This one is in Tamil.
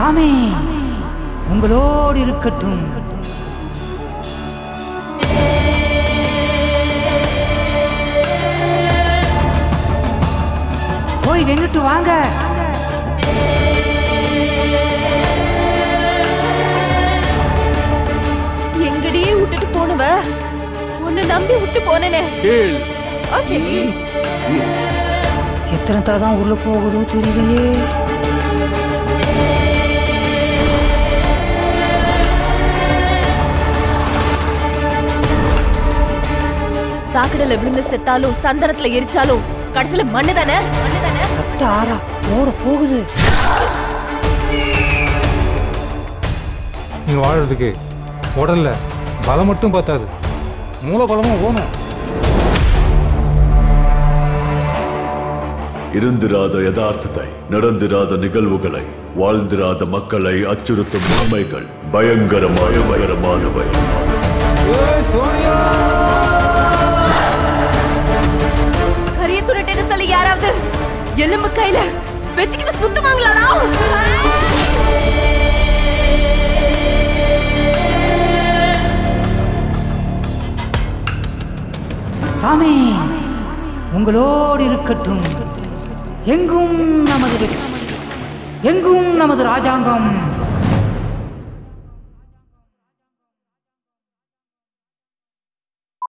சாமி உங்களோடு இருக்கட்டும் போய் வென்னுட்டு வாங்க எங்கடி விட்டுட்டு போனவ உன்னை நம்பி விட்டு போனேனே டேல் ஓகே எத்தனை தடவை தான் உள்ள போகுதோ தெரியலையே சாக்கடையில விழுந்து செத்தாலும் சந்தனத்துல எரிச்சாலும் கடைசியில மண்ணு தானே மண்ணு தானே ரத்த ஆறா ஓட போகுது நீ வாழறதுக்கு உடல்ல பலம் மட்டும் பத்தாது மூல பலமும் ஓணும் இருந்திராத யதார்த்தத்தை நடந்திராத நிகழ்வுகளை வாழ்ந்திராத மக்களை அச்சுறுத்தும் உண்மைகள் பயங்கரமான பயங்கரமானவை கரிய துரட்டேன்னு சொல்லி யாராவது எலும்பு கையில வச்சுக்கிட்டு சுத்துவாங்களாடா சாமி உங்களோடு இருக்கட்டும் எங்கும் நமது வெற்றி எங்கும் நமது ராஜாங்கம்